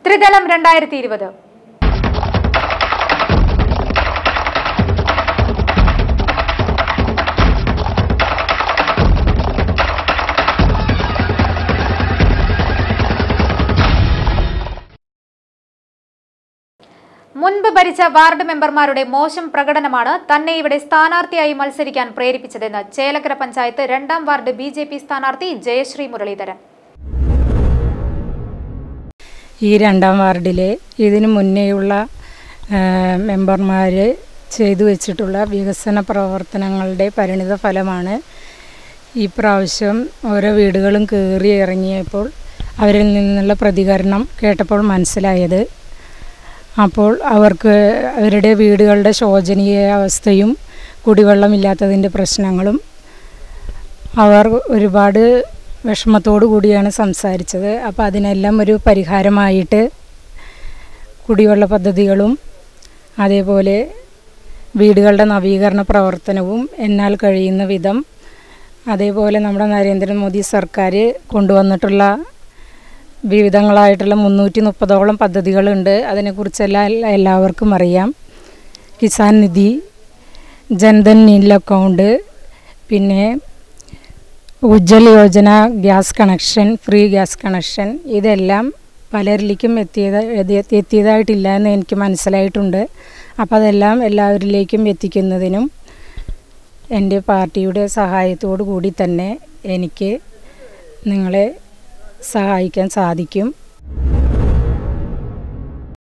ത്രിദളം രണ്ടായിരത്തി ഇരുപത് മുൻപ് ഭരിച്ച വാർഡ് മെമ്പർമാരുടെ മോശം പ്രകടനമാണ് തന്നെ ഇവിടെ സ്ഥാനാർത്ഥിയായി മത്സരിക്കാൻ പ്രേരിപ്പിച്ചതെന്ന് ചേലക്കര പഞ്ചായത്ത് രണ്ടാം വാർഡ് ബി ജെ പി സ്ഥാനാർത്ഥി ജയശ്രീ മുരളീധരൻ ഈ രണ്ടാം വാർഡിലെ ഇതിനു മുന്നേയുള്ള മെമ്പർമാർ ചെയ്തു വെച്ചിട്ടുള്ള വികസന പ്രവർത്തനങ്ങളുടെ പരിണിത ഫലമാണ് ഈ പ്രാവശ്യം ഓരോ വീടുകളും കയറി ഇറങ്ങിയപ്പോൾ അവരിൽ നിന്നുള്ള പ്രതികരണം കേട്ടപ്പോൾ മനസ്സിലായത് അപ്പോൾ അവർക്ക് അവരുടെ വീടുകളുടെ ശോചനീയ അവസ്ഥയും കുടിവെള്ളമില്ലാത്തതിൻ്റെ പ്രശ്നങ്ങളും അവർ ഒരുപാട് വിഷമത്തോടു കൂടിയാണ് സംസാരിച്ചത് അപ്പോൾ അതിനെല്ലാം ഒരു പരിഹാരമായിട്ട് കുടിവെള്ള പദ്ധതികളും അതേപോലെ വീടുകളുടെ നവീകരണ പ്രവർത്തനവും എന്നാൽ കഴിയുന്ന വിധം അതേപോലെ നമ്മുടെ നരേന്ദ്രമോദി സർക്കാർ കൊണ്ടുവന്നിട്ടുള്ള വിവിധങ്ങളായിട്ടുള്ള മുന്നൂറ്റി മുപ്പതോളം പദ്ധതികളുണ്ട് അതിനെക്കുറിച്ചെല്ലാം എല്ലാ- എല്ലാവർക്കും അറിയാം കിസാൻ നിധി ജൻധൻ നീൽ അക്കൗണ്ട് പിന്നെ Ujjwal Yojana gas connection free gas connection ഇതെല്ലാം പലരിലേക്കും എത്തിയത് എത്തി- എത്തിയതായിട്ടില്ല എന്ന് എനിക്ക് മനസ്സിലായിട്ടുണ്ട് അപ്പോൾ അതെല്ലാം എല്ലാവരിലേക്കും എത്തിക്കുന്നതിനും എൻ്റെ പാർട്ടിയുടെ സഹായത്തോടു കൂടി തന്നെ എനിക്ക് നിങ്ങളെ സഹായിക്കാൻ സാധിക്കും